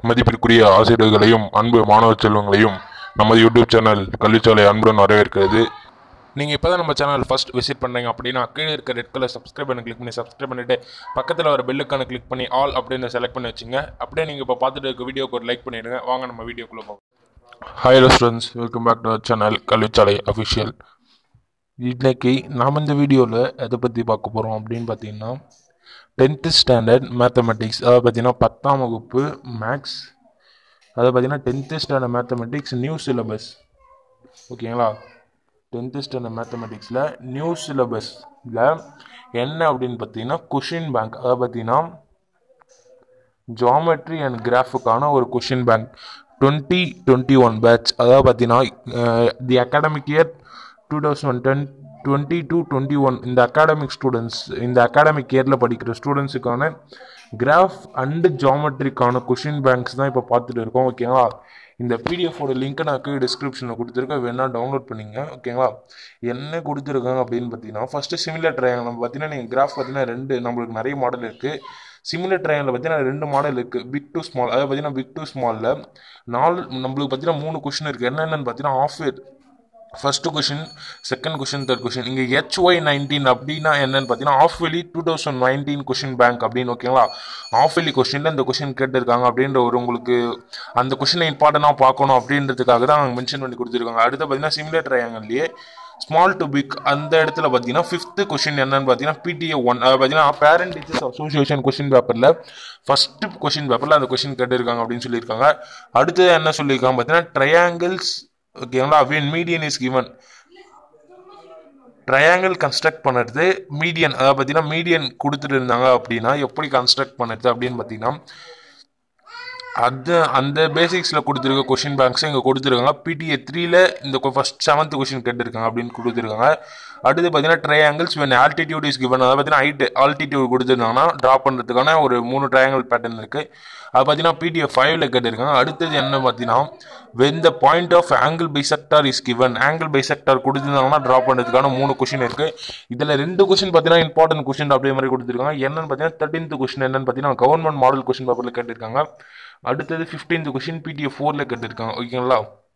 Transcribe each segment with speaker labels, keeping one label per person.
Speaker 1: மதிப்பிற்குரிய ஆசிரியர்களையும் அன்பு மாணவ செல்வங்களையும் நமது யூடியூப் சேனல் கல்விச்சாலை அன்புடன் வரவேற்கிறது நீங்கள் இப்போ தான் நம்ம சேனல் ஃபஸ்ட் விசிட் பண்ணுறீங்க அப்படின்னா கீழே இருக்க ரெட் கலர் சப்ஸ்கிரைப் பண்ணி கிளிக் பண்ணி சப்ஸ்கிரைப் பண்ணிவிட்டு பக்கத்தில் வர பெல்லுக்கான கிளிக் பண்ணி ஆல் அப்படின்னு செலக்ட் பண்ணி வச்சுங்க அப்படியே நீங்கள் இப்போ பார்த்துட்டு இருக்க வீடியோக்கு ஒரு லைக் பண்ணிடுங்க வாங்க நம்ம வீடியோக்குள்ளே போவோம் hi hello students welcome back to our channel Kalvichalai official இன்னைக்கு நாம் இந்த வீடியோவில் எதை பற்றி பார்க்க போகிறோம் அப்படின்னு பார்த்தீங்கன்னா டென்த்து ஸ்டாண்டர்ட் மேத்தமெட்டிக்ஸ் அதாவது பார்த்தீங்கன்னா பத்தாம் வகுப்பு மேக்ஸ் அதாவது பார்த்தீங்கன்னா tenth standard mathematics new syllabus ஓகேங்களா டென்த்து ஸ்டாண்டர்ட் மேத்தமெட்டிக்ஸில் நியூ சிலபஸில் என்ன அப்படின்னு பார்த்தீங்கன்னா கொஷின் பேங்க் அதாவது பார்த்தீங்கன்னா ஜாமெட்ரி அண்ட் கிராஃபுக்கான ஒரு question bank twenty twenty one batch அதாவது பார்த்தீங்கன்னா the academic year two thousand ten twenty two twenty one இந்த அகாடமிக் ஸ்டூடெண்ட்ஸ் இந்த அகாடமிக் இயரில் படிக்கிற ஸ்டூடெண்ட்ஸுக்கான கிராஃப் அண்டு ஜாமெட்ரிக்கான கொஷின் பேங்க்ஸ் தான் இப்போ பார்த்துட்டு இருக்கோம் ஓகேங்களா இந்த பிடிஎஃபோட லிங்க்கை நான் கீழே டிஸ்கிரிப்ஷனில் கொடுத்துருக்கேன் வேணால் டவுன்லோட் பண்ணிங்க ஓகேங்களா என்ன கொடுத்துருக்காங்க அப்படின்னு பார்த்தீங்கன்னா ஃபஸ்ட்டு சிமிலர் ட்ரையாங்கிள் நம்ம பார்த்தீங்கன்னா நீங்கள் கிராஃப் பார்த்தீங்கன்னா ரெண்டு நம்மளுக்கு நிறைய மாடல் இருக்குது சிமிலர் ட்ரையாங்கில் பார்த்தீங்கன்னா ரெண்டு மாடல் இருக்குது பிக் டு ஸ்மால் அதாவது பார்த்தீங்கன்னா பிக் டு ஸ்மாலில் நாலு நம்மளுக்கு பார்த்தீங்கன்னா மூணு கொஷின் இருக்குது என்னென்னு பார்த்தீங்கன்னா off first question second question third question இங்கே ஹெச்ஒய் நைன்டீன் அப்படின்னா என்னன்னு பார்த்தீங்கன்னா ஆஃப் வெளி two thousand nineteen question bank அப்படின்னு ஓகேங்களா ஆஃப் வெளி கொஷினில் இந்த கொஷின் கேட்டிருக்காங்க அப்படின்ற ஒரு உங்களுக்கு அந்த கொஷினை இம்பார்ட்டண்டாக பார்க்கணும் அப்படின்றதுக்காக தான் அவங்க மென்ஷன் பண்ணி கொடுத்துருக்காங்க அடுத்து பார்த்தீங்கன்னா சிமிலர் ட்ரையாங்கல்லையே ஸ்மால் டு பிக் அந்த இடத்துல பார்த்தீங்கன்னா ஃபிஃப்த்து கொஷின் என்னன்னு பார்த்தீங்கன்னா பிடிஏ ஒன் அது பார்த்தீங்கன்னா பேரண்ட் டீச்சர்ஸ் அசோசியேஷன் கொஷின் பேப்பரில் ஃபஸ்ட்டு கொஷின் பேப்பரில் அந்த கொஷின் கேட்டிருக்காங்க அப்படின்னு சொல்லியிருக்காங்க அடுத்து என்ன சொல்லியிருக்காங்க பார்த்தீங்கன்னா ட்ரையாங்கிள்ஸ் ஓகேங்களா when median is given triangle construct பண்ணுறது மீடியன் அதாவது பார்த்தீங்கன்னா மீடியன் கொடுத்துட்டு இருந்தாங்க அப்படின்னா எப்படி கன்ஸ்ட்ரக்ட் பண்ணுறது அப்படின்னு பார்த்தீங்கன்னா அது அந்த பேசிக்ஸில் கொடுத்துருக்க கொஷின் பேங்க்ஸை இங்கே கொடுத்துருக்காங்க பிடிஏ த்ரீல இந்த ஃபஸ்ட் செவன்த் கொஷின் கேட்டிருக்காங்க அப்படின்னு கொடுத்துருக்காங்க அடுத்து பார்த்தீங்கன்னா triangles when altitude is given அதாவது பார்த்தீங்கன்னா ஹைட் ஆல்டிடியூட் கொடுத்துருந்தாங்கன்னா ட்ரா பண்ணுறதுக்கான ஒரு மூணு ட்ரையாங்கிள் பேட்டர்ன் இருக்குது அது பார்த்தீங்கன்னா பிடிஎஃப் ஃபைவ்ல கேட்டிருக்காங்க அடுத்தது என்ன பார்த்தீங்கன்னா when the point of angle bisector is given angle bisector கொடுத்துருந்தாங்கன்னா ட்ரா பண்ணுறதுக்கான மூணு கொஷின் இருக்குது இதில் ரெண்டு கொஷின் பார்த்தீங்கன்னா இம்பார்ட்டன்ட் கொஷின் அப்படியே மாதிரி கொடுத்துருக்காங்க என்னன்னு பார்த்தீங்கன்னா தேர்ட்டீன்த் கொஷின் என்னன்னு பார்த்தீங்கன்னா கவர்மெண்ட் மாடல் கொஷின் பேப்பரில் கேட்டிருக்காங்க அடுத்தது ஃபிஃப்டீன்த் கொஷின் பிடிஎஃப் ஃபோரில் கேட்டிருக்காங்க ஓகேங்களா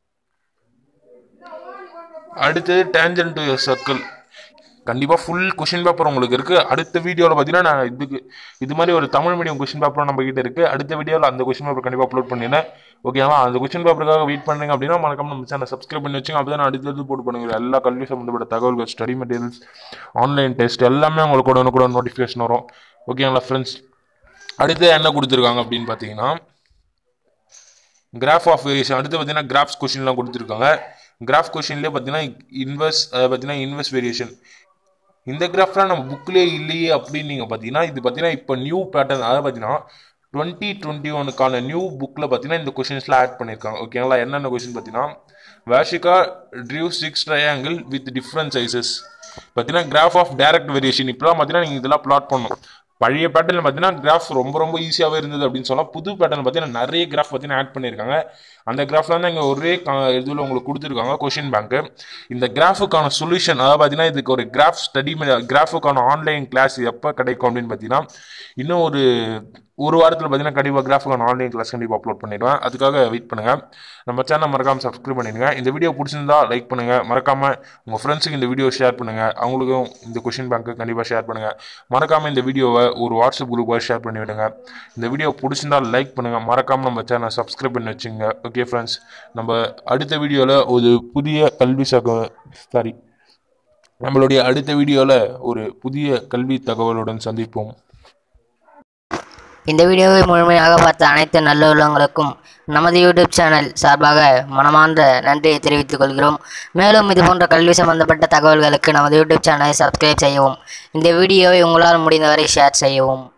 Speaker 1: அடுத்தது டேஞ்சன் டு சர்க்கிள் கண்டிப்பாக ஃபுல் கொஷின் பேப்பர் உங்களுக்கு இருக்குது அடுத்த வீடியோவில் பார்த்தீங்கன்னா நான் இதுக்கு இது மாதிரி ஒரு தமிழ் மீடியம் கொஷின் பேப்பரும் நம்ம கிட்ட இருக்குது அடுத்த வீடியோவில் அந்த கொஷின் பேப்பர் கண்டிப்பாக அப்லோட் பண்ணிடுறேன் ஓகேவா அந்த கொஷின் பேப்பருக்காக வெயிட் பண்ணுங்க அப்படின்னா மறக்காம நம்ம சேனல் சப்ஸ்கிரைப் பண்ணி வச்சுங்க அப்போ தான் அடுத்தது போட்டு பண்ணுங்க எல்லா கல்வி சம்மந்தப்பட்ட தகவல்கள் ஸ்டடி மெட்டீரியல்ஸ் ஆன்லைன் டெஸ்ட் எல்லாமே உங்களுக்கு கூட கூட நோட்டிஃபிகேஷன் வரும் ஓகேங்களா ஃப்ரெண்ட்ஸ் அடுத்து என்ன கொடுத்துருக்காங்க அப்படின்னு பார்த்தீங்கன்னா கிராஃப் ஆஃப் வேரியேஷன் அடுத்து பார்த்தீங்கன்னா கிராஃப்ஸ் கொஷின்லாம் கொடுத்துருக்காங்க கிராஃப் கொஷின்லேயே பார்த்தீங்கன்னா இன்வெர்ஸ் பார்த்தீங்கன்னா இன்வெர்ஸ் வேரியேஷன் இந்த கிராஃப்லாம் நம்ம புக்லேயே இல்லையே அப்படின்னு நீங்கள் பார்த்தீங்கன்னா இது பார்த்தீங்கன்னா இப்போ நியூ பேட்டர்ன் அதாவது பார்த்தீங்கன்னா டுவெண்ட்டி டுவெண்ட்டி ஒனுக்கான நியூ புக்கில் பார்த்தீங்கன்னா இந்த கொஷின்ஸ்லாம் ஆட் பண்ணியிருக்காங்க ஓகேங்களா என்னென்ன கொஷின் பார்த்தீங்கன்னா வேஷிகா ட்ரியூ six triangle with different sizes பார்த்தீங்கன்னா கிராஃப் ஆஃப் டைரக்ட் வேரியேஷன் இப்போலாம் பார்த்தீங்கன்னா நீங்கள் இதெல்லாம் பிளாட் பண்ணணும் பழைய பேட்டர்ல பார்த்தீங்கன்னா கிராஃப் ரொம்ப ரொம்ப ஈஸியாகவே இருந்தது அப்படின்னு சொல்லலாம் புது பேட்டர்ன் பார்த்தீங்கன்னா நிறைய கிராஃப் பார்த்தீங்கன்னா ஆட் பண்ணியிருக்காங்க அந்த கிராஃப்ல தான் இங்கே ஒரே இதில் உங்களுக்கு கொடுத்துருக்காங்க கொஷின் பேங்க்கு இந்த கிராஃபுக்கான சொல்யூஷன் அதாவது பார்த்தீங்கன்னா இதுக்கு ஒரு கிராஃப் ஸ்டடி கிராஃபுக்கான ஆன்லைன் கிளாஸ் எப்போ கிடைக்கும் அப்படின்னு பார்த்தீங்கன்னா இன்னும் ஒரு ஒரு வாரத்தில் பார்த்தீங்கன்னா கண்டிப்பாக கிராஃபுக்கான ஆன்லைன் கிளாஸ் கண்டிப்பாக அப்லோட் பண்ணிடுவேன் அதுக்காக வெயிட் பண்ணுங்கள் நம்ம சேனல் மறக்காமல் சப்ஸ்கிரைப் பண்ணிடுங்க இந்த வீடியோ பிடிச்சிருந்தா லைக் பண்ணுங்கள் மறக்காமல் உங்கள் ஃப்ரெண்ட்ஸுக்கு இந்த வீடியோ ஷேர் பண்ணுங்கள் அவங்களுக்கும் இந்த கொஷின் பேங்க்கு கண்டிப்பாக ஷேர் பண்ணுங்கள் மறக்காமல் இந்த வீடியோவை ஒரு வாட்ஸ்அப் குரூப்பாக ஷேர் பண்ணி விடுங்க இந்த வீடியோ பிடிச்சிருந்தா லைக் பண்ணுங்கள் மறக்காமல் நம்ம சேனல் சப்ஸ்கிரைப் பண்ணி வச்சுங்க ஓகே ஃப்ரெண்ட்ஸ் நம்ம அடுத்த வீடியோவில் ஒரு புதிய கல்வி சக சாரி நம்மளுடைய அடுத்த வீடியோவில் ஒரு புதிய கல்வி தகவலுடன் சந்திப்போம்
Speaker 2: இந்த வீடியோவை முழுமையாக பார்த்த அனைத்து நல்ல உள்ளங்களுக்கும் நமது யூடியூப் சேனல் சார்பாக மனமார்ந்த நன்றியை தெரிவித்துக் கொள்கிறோம் மேலும் இது போன்ற கல்வி சம்பந்தப்பட்ட தகவல்களுக்கு நமது யூடியூப் சேனலை சப்ஸ்கிரைப் செய்யவும் இந்த வீடியோவை உங்களால் முடிந்தவரை ஷேர் செய்யவும்